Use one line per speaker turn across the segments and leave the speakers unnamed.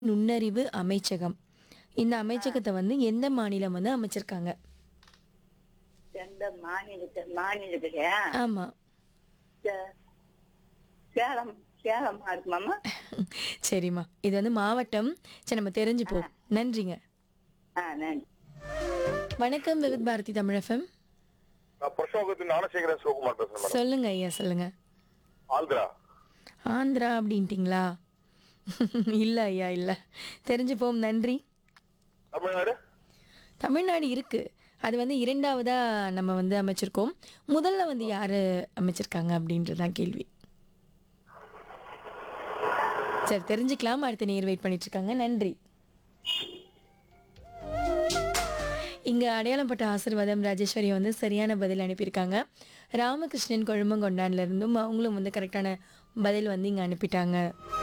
நுண்ணறிவு அமைச்சகம் இந்த அமைச்சகத்தை வந்து எந்த மாநிலம் வந்து அமைச்சிருக்காங்க
எந்த மாநிலத்து மாநிலத்துலயா
ஆமா
சே- சேலம் சேலமா இருக்குமாமா
சரிம்மா இது வந்து மாவட்டம் சரி நம்ம தெரிஞ்சுப்போம் நன்றிங்க
ஆ நன்றி
வணக்கம் விவித் பாரதி தமிழகம்
நான் புருஷோகத்து ஞானசேகரன் சிவகுமார் பேசுறேன் மேடம்
சொல்லுங்க ஐயா சொல்லுங்க
ஆந்திரா
ஆந்திரா அப்படின்ட்டிங்களா இல்ல ஐயா இல்ல தெரிஞ்சுப்போம் நன்றி
தமிழ்நாடு
தமிழ்நாடு இருக்கு அது வந்து இரண்டாவதா நம்ம வந்து அமைச்சிருக்கோம் முதல்ல வந்து யாரு அமைச்சிருக்காங்க அப்படின்றதான் கேள்வி சரி தெரிஞ்சுக்கலாம் அடுத்த நேர் வெயிட் பண்ணிட்டு இருக்காங்க நன்றி இங்க அடையாளப்பட்ட ஆசீர்வாதம் ராஜேஸ்வரி வந்து சரியான பதில் அனுப்பியிருக்காங்க ராமகிருஷ்ணன் கொழும்பங்கொண்டான்ல இருந்தும் அவங்களும் வந்து கரெக்டான பதில் வந்து இங்க அனுப்பிட்டாங்க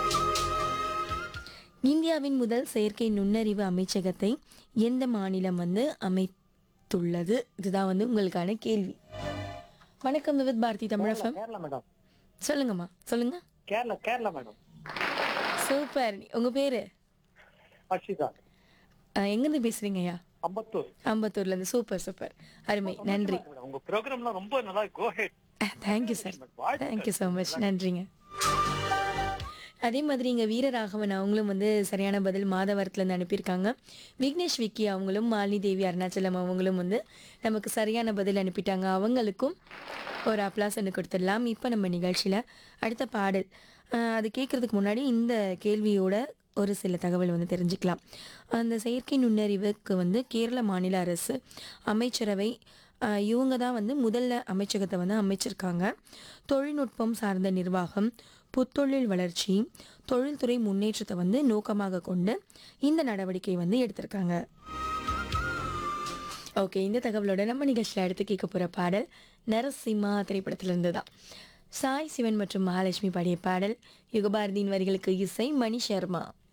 இந்தியாவின் முதல் செயற்கை நுண்ணறிவு அமைச்சகத்தை எந்த மாநிலம் வந்து அமைத்துள்ளது இதுதான் வந்து உங்களுக்கான கேள்வி வணக்கம் விவித் பாரதி தமிழகம்
கேரளா மேடம்
சொல்லுங்கம்மா சொல்லுங்க
கேரளா கேரளா மேடம்
சூப்பர் உங்க பேரு
அர்ஷிதா
அஹ், எங்கிருந்து பேசுறீங்க ஐயா
அம்பத்தூர்
அம்பத்தூர்ல இருந்து சூப்பர் சூப்பர் அருமை நன்றி
மேடம், உங்க ப்ரோக்ராம்லாம் ரொம்ப நல்லா go ahead
thank you sir thank you so much நன்றிங்க அதே மாதிரி இங்கே வீரராகவன் அவங்களும் வந்து சரியான பதில் மாதவரத்துலேருந்து அனுப்பியிருக்காங்க விக்னேஷ் விக்கி அவங்களும் மாலினி தேவி அருணாச்சலம் அவங்களும் வந்து நமக்கு சரியான பதில் அனுப்பிட்டாங்க அவங்களுக்கும் ஒரு அப்ளாஸ் ஒன்று கொடுத்துடலாம் இப்போ நம்ம நிகழ்ச்சியில் அடுத்த பாடல் அஹ் அது கேட்குறதுக்கு முன்னாடி இந்த கேள்வியோட ஒரு சில தகவல் வந்து தெரிஞ்சுக்கலாம் அந்த செயற்கை நுண்ணறிவுக்கு வந்து கேரள மாநில அரசு அமைச்சரவை ஆஹ் இவங்க தான் வந்து முதல்ல அமைச்சகத்தை வந்து அமைச்சிருக்காங்க தொழில்நுட்பம் சார்ந்த நிர்வாகம் புத்தொழில் வளர்ச்சி தொழில்துறை முன்னேற்றத்தை வந்து நோக்கமாக கொண்டு இந்த நடவடிக்கை வந்து எடுத்திருக்காங்க ஓகே இந்த தகவலோட நம்ம நிகழ்ச்சியில் அடுத்து கேட்க போகிற பாடல் நரசிம்மா திரைப்படத்திலிருந்து தான் சாய் சிவன் மற்றும் மகாலட்சுமி பாடிய பாடல் யுகபாரதியின் வரிகளுக்கு இசை மணி சர்மா